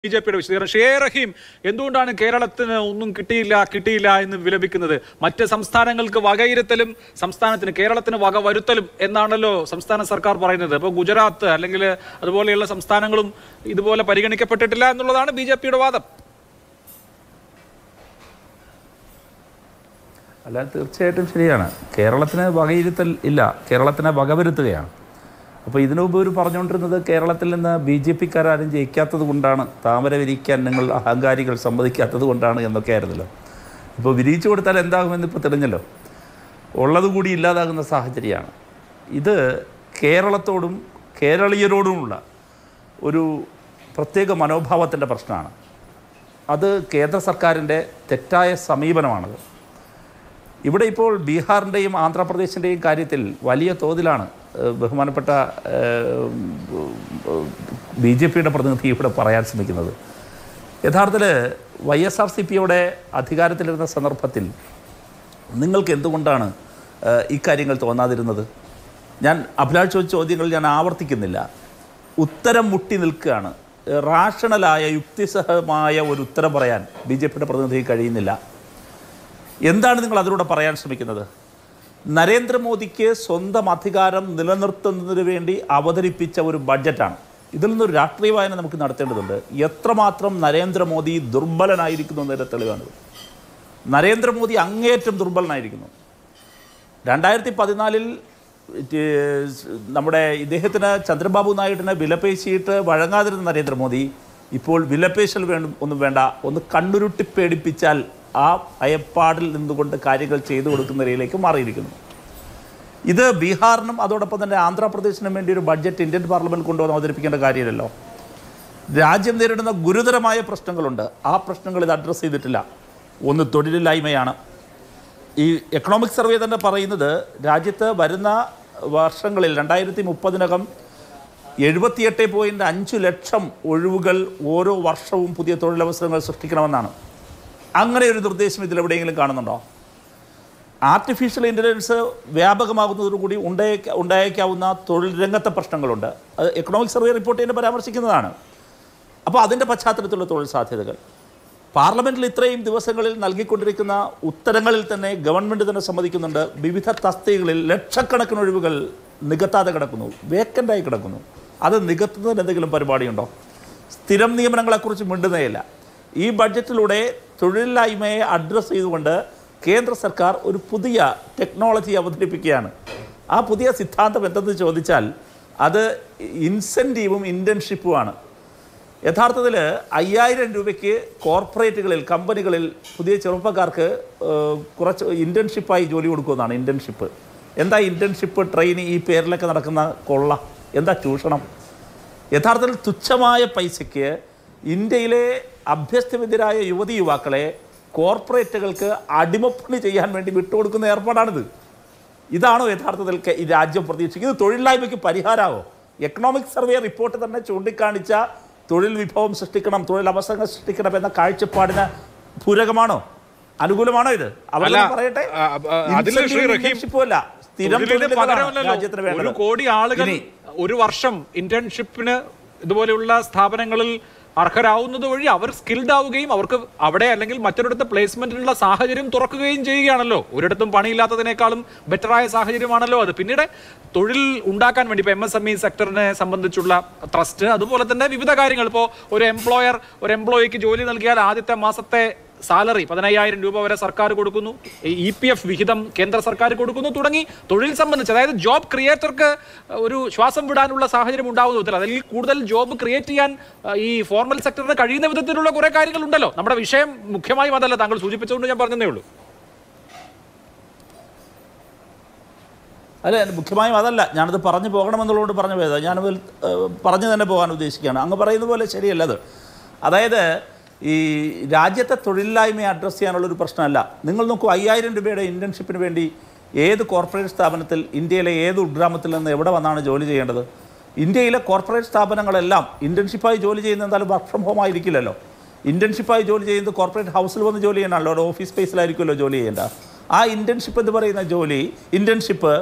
B J പിയുടെ വിശദീകരണം ഷേ റഹീം എന്തുകൊണ്ടാണ് കേരളത്തിന് ഒന്നും കിട്ടിയില്ല കിട്ടിയില്ല എന്ന് വിലപിക്കുന്നത് മറ്റ് സംസ്ഥാനങ്ങൾക്ക് വകയിരുത്തലും സംസ്ഥാനത്തിന് കേരളത്തിന് വക വരുത്തലും എന്നാണല്ലോ സംസ്ഥാന സർക്കാർ പറയുന്നത് അപ്പോൾ ഗുജറാത്ത് അല്ലെങ്കിൽ അതുപോലെയുള്ള സംസ്ഥാനങ്ങളും ഇതുപോലെ പരിഗണിക്കപ്പെട്ടിട്ടില്ല എന്നുള്ളതാണ് ബി ജെ പിയുടെ വാദം അല്ല തീർച്ചയായിട്ടും ശരിയാണ് കേരളത്തിന് വകയിരുത്തൽ ഇല്ല കേരളത്തിനെ വകവരുത്തുകയാണ് അപ്പോൾ ഇതിനു മുമ്പ് ഇവർ പറഞ്ഞുകൊണ്ടിരുന്നത് കേരളത്തിൽ നിന്ന് ബി ജെ പിക്കാരും ജയിക്കാത്തത് കൊണ്ടാണ് താമര വിരിക്കാൻ നിങ്ങൾ അഹങ്കാരികൾ സമ്മതിക്കാത്തത് കൊണ്ടാണ് എന്നൊക്കെ ആയിരുന്നല്ലോ ഇപ്പോൾ വിരിയിച്ചു കൊടുത്താൽ എന്താകുമെന്ന് ഇപ്പോൾ തെളിഞ്ഞല്ലോ ഉള്ളത് കൂടി ഇല്ലാതാകുന്ന സാഹചര്യമാണ് ഇത് കേരളത്തോടും കേരളീയരോടുമുള്ള ഒരു പ്രത്യേക മനോഭാവത്തിൻ്റെ പ്രശ്നമാണ് അത് കേന്ദ്ര സർക്കാരിൻ്റെ തെറ്റായ സമീപനമാണത് ഇവിടെ ഇപ്പോൾ ബീഹാറിൻ്റെയും ആന്ധ്രാപ്രദേശിൻ്റെയും കാര്യത്തിൽ വലിയ തോതിലാണ് ഏഹ്, ബഹുമാനപ്പെട്ട ബി ജെ പിയുടെ പ്രതിനിധി ഇവിടെ പറയാൻ ശ്രമിക്കുന്നത് യഥാർത്ഥത്തിൽ വൈ എസ് ആർ സി പിയുടെ അധികാരത്തിലിരുന്ന സന്ദർഭത്തിൽ നിങ്ങൾക്ക് എന്തുകൊണ്ടാണ് ഏഹ്, ഇക്കാര്യങ്ങൾ തോന്നാതിരുന്നത് ഞാൻ അഭിലാഷ് ചോദിച്ച ചോദ്യങ്ങൾ ഞാൻ ആവർത്തിക്കുന്നില്ല ഉത്തരം മുട്ടി നിൽക്കുകയാണ് ഏഹ്, റാഷണലായ യുക്തിസഹമായ ഒരു ഉത്തരം പറയാൻ ബി ജെ പിയുടെ പ്രതിനിധിക്ക് കഴിയുന്നില്ല എന്താണ് നിങ്ങൾ അതിലൂടെ പറയാൻ ശ്രമിക്കുന്നത് നരേന്ദ്രമോദിക്ക് സ്വന്തം അധികാരം നിലനിർത്തുന്നതിന് വേണ്ടി അവതരിപ്പിച്ച ഒരു ബഡ്ജറ്റാണ് ഇതിൽ നിന്നൊരു രാഷ്ട്രീയ വായന നമുക്ക് നടത്തേണ്ടതുണ്ട് എത്രമാത്രം നരേന്ദ്രമോദി ദുർബലനായിരിക്കുന്നു എന്നതിൻ്റെ തെളിവാണിത് നരേന്ദ്രമോദി അങ്ങേയറ്റം ദുർബലനായിരിക്കുന്നു രണ്ടായിരത്തി പതിനാലിൽ നമ്മുടെ ഇദ്ദേഹത്തിന് ചന്ദ്രബാബു നായിഡിനെ വിലപേശിയിട്ട് വഴങ്ങാതിരുന്ന നരേന്ദ്രമോദി ഇപ്പോൾ വിലപേശൽ വേണം ഒന്നും വേണ്ട ഒന്ന് കണ്ണുരുട്ടി പേടിപ്പിച്ചാൽ ആ ഭയപ്പാടിൽ നിന്നുകൊണ്ട് കാര്യങ്ങൾ ചെയ്തു കൊടുക്കുന്ന നിലയിലേക്ക് മാറിയിരിക്കുന്നു ഇത് ബീഹാറിനും അതോടൊപ്പം തന്നെ ആന്ധ്രാപ്രദേശിനും വേണ്ടി ഒരു ബഡ്ജറ്റ് ഇന്ത്യൻ പാർലമെന്റ് കൊണ്ടുവന്ന് അവതരിപ്പിക്കേണ്ട കാര്യമില്ലല്ലോ രാജ്യം നേരിടുന്ന ഗുരുതരമായ പ്രശ്നങ്ങളുണ്ട് ആ പ്രശ്നങ്ങൾ ഇത് അഡ്രസ്സ് ചെയ്തിട്ടില്ല ഒന്ന് തൊഴിലില്ലായ്മയാണ് ഈ എക്കണോമിക് സർവേ തന്നെ പറയുന്നത് രാജ്യത്ത് വരുന്ന വർഷങ്ങളിൽ രണ്ടായിരത്തി മുപ്പതിനകം എഴുപത്തിയെട്ട് പോയിൻറ്റ് അഞ്ച് ലക്ഷം ഒഴിവുകൾ ഓരോ വർഷവും പുതിയ തൊഴിലവസരങ്ങൾ സൃഷ്ടിക്കണമെന്നാണ് അങ്ങനെ ഒരു നിർദ്ദേശം ഇതിലെവിടെയെങ്കിലും കാണുന്നുണ്ടോ ആർട്ടിഫിഷ്യൽ ഇൻ്റലിജൻസ് വ്യാപകമാകുന്നതോടുകൂടി ഉണ്ടായേക്ക ഉണ്ടായേക്കാവുന്ന തൊഴിൽ രംഗത്തെ പ്രശ്നങ്ങളുണ്ട് അത് എക്കണോമിക് സർവേ റിപ്പോർട്ട് തന്നെ പരാമർശിക്കുന്നതാണ് അപ്പോൾ അതിൻ്റെ പശ്ചാത്തലത്തിലുള്ള തൊഴിൽ സാധ്യതകൾ പാർലമെൻറ്റിൽ ഇത്രയും ദിവസങ്ങളിൽ നൽകിക്കൊണ്ടിരിക്കുന്ന ഉത്തരങ്ങളിൽ തന്നെ ഗവൺമെൻറ് തന്നെ സമ്മതിക്കുന്നുണ്ട് വിവിധ തസ്തികകളിൽ ലക്ഷക്കണക്കിന് ഒഴിവുകൾ നികത്താതെ കിടക്കുന്നു വേക്കൻ്റായി കിടക്കുന്നു അത് നികത്തുന്നതിന് എന്തെങ്കിലും പരിപാടിയുണ്ടോ സ്ഥിരം നിയമനങ്ങളെക്കുറിച്ച് മിണ്ടുന്നേയില്ല ഈ ബഡ്ജറ്റിലൂടെ തൊഴിലില്ലായ്മയെ അഡ്രസ്സ് ചെയ്തുകൊണ്ട് കേന്ദ്ര സർക്കാർ ഒരു പുതിയ ടെക്നോളജി അവതരിപ്പിക്കുകയാണ് ആ പുതിയ സിദ്ധാന്തം എന്തെന്ന് ചോദിച്ചാൽ അത് ഇൻസെൻറ്റീവും ഇൻറ്റേൺഷിപ്പുമാണ് യഥാർത്ഥത്തിൽ അയ്യായിരം രൂപയ്ക്ക് കോർപ്പറേറ്റുകളിൽ കമ്പനികളിൽ പുതിയ ചെറുപ്പക്കാർക്ക് ഏഹ്, കുറച്ച് ഇൻറ്റേൺഷിപ്പായി ജോലി കൊടുക്കുമെന്നാണ് ഇൻറ്റേൺഷിപ്പ് എന്താ ഇൻറ്റേൺഷിപ്പ് ട്രെയിനി ഈ പേരിലൊക്കെ നടക്കുന്ന കൊള്ള എന്താ ചൂഷണം യഥാർത്ഥത്തിൽ തുച്ഛമായ പൈസയ്ക്ക് ഇന്ത്യയിലെ അഭ്യസ്തവിദ്യരായ യുവതി യുവാക്കളെ കോർപ്പറേറ്റുകൾക്ക് അടിമപ്പണി ചെയ്യാൻ വേണ്ടി വിട്ടുകൊടുക്കുന്ന ഏർപ്പാടാണിത് ഇതാണോ യഥാർത്ഥത്തിൽ കെ- ഈ രാജ്യം പ്രതീക്ഷിക്കുന്നത് ഇത് തൊഴിലില്ലായ്മയ്ക്ക് പരിഹാരമാവോ എക്കണോമിക് സർവേ റിപ്പോർട്ട് തന്നെ ചൂണ്ടിക്കാണിച്ച തൊഴിൽ വിഭവം സൃഷ്ടിക്കണം തൊഴിൽ അവസരങ്ങൾ സൃഷ്ടിക്കണം എന്ന കാഴ്ചപ്പാടിന് പൂരകമാണോ അനുകൂലമാണോ ഇത് അവർ അല്ല, പറയട്ടെ ആ, ആ, അതില് ശ്രീ Incentive റഹീം, internship അല്ല സ്ഥിരം തൊഴിലിന് തൊഴിലുകളാണ് പകരമല്ലല്ലോ. രാജ്യത്തിന് വേണ്ടത് ഒരു കോടി ആളുകൾ ഇനി ഒരു വർഷം ഇന്റേൺഷിപ്പിന് ഇതുപോലെയുള്ള സ്ഥാപനങ്ങളിൽ അർഹരാവുന്നത് വഴി അവർ സ്കിൽഡ് ആവുകയും അവർക്ക് അവിടെ അല്ലെങ്കിൽ മറ്റൊരിടത്ത് പ്ലേസ്മെന്റിനുള്ള സാഹചര്യം തുറക്കുകയും ചെയ്യുകയാണല്ലോ ഒരിടത്തും പണിയില്ലാത്തതിനേക്കാളും ബെറ്ററായ സാഹചര്യമാണല്ലോ അത് പിന്നീട് തൊഴിൽ ഉണ്ടാക്കാൻ വേണ്ടി ഇപ്പോൾ എം എസ് എം ഇ സെക്ടറിനെ സംബന്ധിച്ചുള്ള ട്രസ്റ്റ് അതുപോലെ തന്നെ വിവിധ കാര്യങ്ങൾ ഇപ്പോൾ ഒരു എംപ്ലോയർ ഒരു എംപ്ലോയിക്ക് ജോലി നൽകിയാൽ ആദ്യത്തെ മാസത്തെ സാലറി പതിനയ്യായിരം രൂപ വരെ സർക്കാർ കൊടുക്കുന്നു ഇ പി എഫ് വിഹിതം കേന്ദ്ര സർക്കാർ കൊടുക്കുന്നു തുടങ്ങി തൊഴിൽ സംബന്ധിച്ച് അതായത് ജോബ് ക്രിയേറ്റർക്ക് ഒരു ശ്വാസം വിടാനുള്ള സാഹചര്യം ഉണ്ടാവുന്ന വിധത്തിൽ അല്ലെങ്കിൽ കൂടുതൽ ജോബ് ക്രിയേറ്റ് ചെയ്യാൻ അഹ്, ഈ ഫോർമൽ സെക്ടറിന് കഴിയുന്ന വിധത്തിലുള്ള കുറെ കാര്യങ്ങളുണ്ടല്ലോ നമ്മുടെ വിഷയം മുഖ്യമായും അതല്ല താങ്കൾ സൂചിപ്പിച്ചുകൊണ്ട് ഞാൻ പറഞ്ഞതേ ഉള്ളൂ അല്ല മുഖ്യമായും അതല്ല ഞാനത് പറഞ്ഞു പോകണമെന്നുള്ളതുകൊണ്ട് പറഞ്ഞു പോയത് ഞാനത് ഏഹ്, പറഞ്ഞു തന്നെ പോകാൻ ഉദ്ദേശിക്കുകയാണ് അങ്ങ് പറയുന്ന പോലെ ശരിയല്ല അത് അതായത് ഈ രാജ്യത്തെ തൊഴിലില്ലായ്മയെ അഡ്രസ്സ് ചെയ്യാനുള്ളൊരു പ്രശ്നമല്ല നിങ്ങൾ നോക്കൂ അയ്യായിരം രൂപയുടെ ഇൻറ്റേൺഷിപ്പിന് വേണ്ടി ഏത് കോർപ്പറേറ്റ് സ്ഥാപനത്തിൽ ഇന്ത്യയിലെ ഏത് ഉൾഗ്രാമത്തിൽ നിന്ന് എവിടെ വന്നാണ് ജോലി ചെയ്യേണ്ടത് ഇന്ത്യയിലെ കോർപ്പറേറ്റ് സ്ഥാപനങ്ങളെല്ലാം ഇൻറ്റേൺഷിപ്പായി ജോലി ചെയ്യുന്ന എന്തായാലും വർക്ക് ഫ്രം ഹോം ആയിരിക്കില്ലല്ലോ ഇൻറ്റേൺഷിപ്പായി ജോലി ചെയ്യുന്നത് കോർപ്പറേറ്റ് ഹൗസിൽ വന്ന് ജോലി ചെയ്യണമല്ലോ ഒരു ഓഫീസ് സ്പേസിലായിരിക്കുമല്ലോ ജോലി ചെയ്യേണ്ട ആ ഇൻറ്റേൺഷിപ്പ് എന്ന് പറയുന്ന ജോലി ഇൻറ്റേൺഷിപ്പ്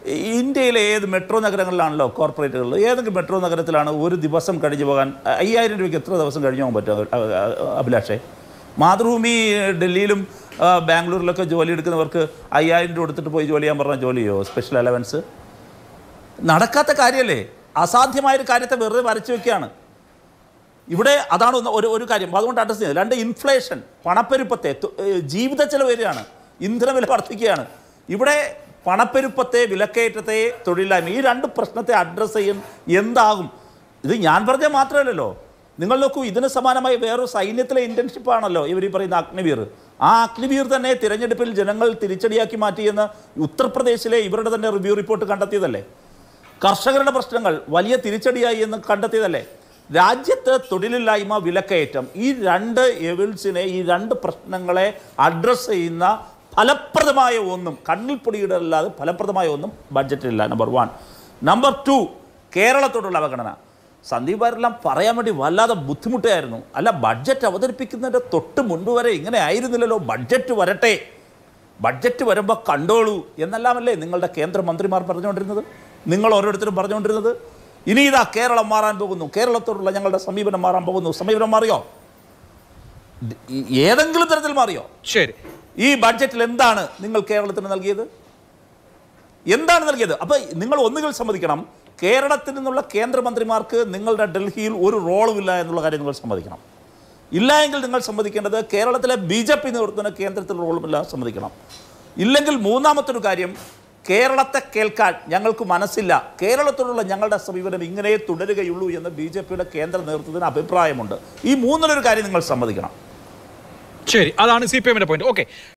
ഇന്ത്യയിലെ ഏത് മെട്രോ നഗരങ്ങളിലാണല്ലോ കോർപ്പറേറ്റുകളിൽ ഏതെങ്കിലും മെട്രോ നഗരത്തിലാണ് ഒരു ദിവസം കഴിഞ്ഞു പോകാൻ അയ്യായിരം രൂപയ്ക്ക് എത്ര ദിവസം കഴിഞ്ഞു പോകാൻ പറ്റും അ- അ- അ- അഭിലാഷേ മാതൃഭൂമി ഡൽഹിയിലും ആ, ബാംഗ്ലൂരിലൊക്കെ ജോലി എടുക്കുന്നവർക്ക് അയ്യായിരം രൂപ എടുത്തിട്ട് പോയി ജോലി ചെയ്യാൻ പറഞ്ഞ ജോലി ചെയ്യോ സ്പെഷ്യൽ അലവൻസ് നടക്കാത്ത കാര്യമല്ലേ അസാധ്യമായൊരു കാര്യത്തെ വെറുതെ വരച്ചു വെക്കുകയാണ് ഇവിടെ അതാണ് ഒന്ന് ഒരു ഒരു കാര്യം അതുകൊണ്ട് അഡ്രസ് ചെയ്യുന്നത് രണ്ട് ഇൻഫ്ലേഷൻ പണപ്പെരുപ്പത്തെ തു- ഏഹ് ജീവിത ചെലവ് വരികയാണ് ഇന്ധനവില വർദ്ധിക്കുകയാണ് ഇവിടെ പണപ്പെരുപ്പത്തെ വിലക്കയറ്റത്തെ തൊഴിലില്ലായ്മ ഈ രണ്ട് പ്രശ്നത്തെ അഡ്രസ്സ് ചെയ്യും എന്താകും ഇത് ഞാൻ പറഞ്ഞാൽ മാത്രമല്ലല്ലോ നിങ്ങൾ നോക്കൂ ഇതിന് സമാനമായി വേറൊരു സൈന്യത്തിലെ ഇന്റേൺഷിപ്പ് ആണല്ലോ ഇവർ ഈ പറയുന്ന അഗ്നിവീർ ആ അഗ്നിവീർ തന്നെ തിരഞ്ഞെടുപ്പിൽ ജനങ്ങൾ തിരിച്ചടിയാക്കി മാറ്റിയെന്ന് ഉത്തർപ്രദേശിലെ ഇവരുടെ തന്നെ റിവ്യൂ റിപ്പോർട്ട് കണ്ടെത്തിയതല്ലേ കർഷകരുടെ പ്രശ്നങ്ങൾ വലിയ തിരിച്ചടിയായി എന്ന് കണ്ടെത്തിയതല്ലേ രാജ്യത്ത് തൊഴിലില്ലായ്മ വിലക്കയറ്റം ഈ രണ്ട് എവിൾസിനെ ഈ രണ്ട് പ്രശ്നങ്ങളെ അഡ്രസ്സ് ചെയ്യുന്ന ഫലപ്രദമായ ഒന്നും കണ്ണിൽ പൊടിയിടല്ലാതെ ഫലപ്രദമായ ഒന്നും ബഡ്ജറ്റിലില്ല നമ്പർ വൺ നമ്പർ ടു കേരളത്തോടുള്ള അവഗണന സന്ദീപ് വാരെല്ലാം പറയാൻ വേണ്ടി വല്ലാതെ ബുദ്ധിമുട്ടായിരുന്നു അല്ല ബഡ്ജറ്റ് അവതരിപ്പിക്കുന്നതിൻ്റെ തൊട്ട് മുൻപ് വരെ ഇങ്ങനെ ആയിരുന്നില്ലല്ലോ ബഡ്ജറ്റ് വരട്ടെ ബഡ്ജറ്റ് വരുമ്പോൾ കണ്ടോളൂ എന്നെല്ലാമല്ലേ നിങ്ങളുടെ കേന്ദ്രമന്ത്രിമാർ പറഞ്ഞുകൊണ്ടിരുന്നത് നിങ്ങൾ ഓരോരുത്തരും പറഞ്ഞുകൊണ്ടിരുന്നത് ഇനി ഇതാ കേരളം മാറാൻ പോകുന്നു കേരളത്തോടുള്ള ഞങ്ങളുടെ സമീപനം മാറാൻ പോകുന്നു സമീപനം മാറിയോ ദ- ഈ- ഏതെങ്കിലും തരത്തിൽ മാറിയോ ശരി ഈ ബഡ്ജറ്റിൽ എന്താണ് നിങ്ങൾ കേരളത്തിന് നൽകിയത് എന്താണ് നൽകിയത് അപ്പോൾ നിങ്ങൾ ഒന്നുകിൽ സമ്മതിക്കണം കേരളത്തിൽ നിന്നുള്ള കേന്ദ്രമന്ത്രിമാർക്ക് നിങ്ങളുടെ ഡൽഹിയിൽ ഒരു റോളുമില്ല എന്നുള്ള കാര്യം നിങ്ങൾ സമ്മതിക്കണം ഇല്ല എങ്കിൽ നിങ്ങൾ സമ്മതിക്കേണ്ടത് കേരളത്തിലെ ബി ജെ പി നേതൃത്വത്തിന് കേന്ദ്രത്തിൽ റോളുമില്ല സമ്മതിക്കണം ഇല്ലെങ്കിൽ മൂന്നാമത്തൊരു കാര്യം കേരളത്തെ കേൾക്കാൻ ഞങ്ങൾക്ക് മനസ്സില്ല കേരളത്തോടുള്ള ഞങ്ങളുടെ സമീപനം ഇങ്ങനെ തുടരുകയുള്ളൂ എന്ന് ബി ജെ പിയുടെ കേന്ദ്ര നേതൃത്വത്തിന് അഭിപ്രായമുണ്ട് ഈ മൂന്നിലൊരു കാര്യം നിങ്ങൾ സമ്മതിക്കണം ശരി അതാണ് സി പി എമ്മിന്റെ പോയിന്റ് ഓക്കെ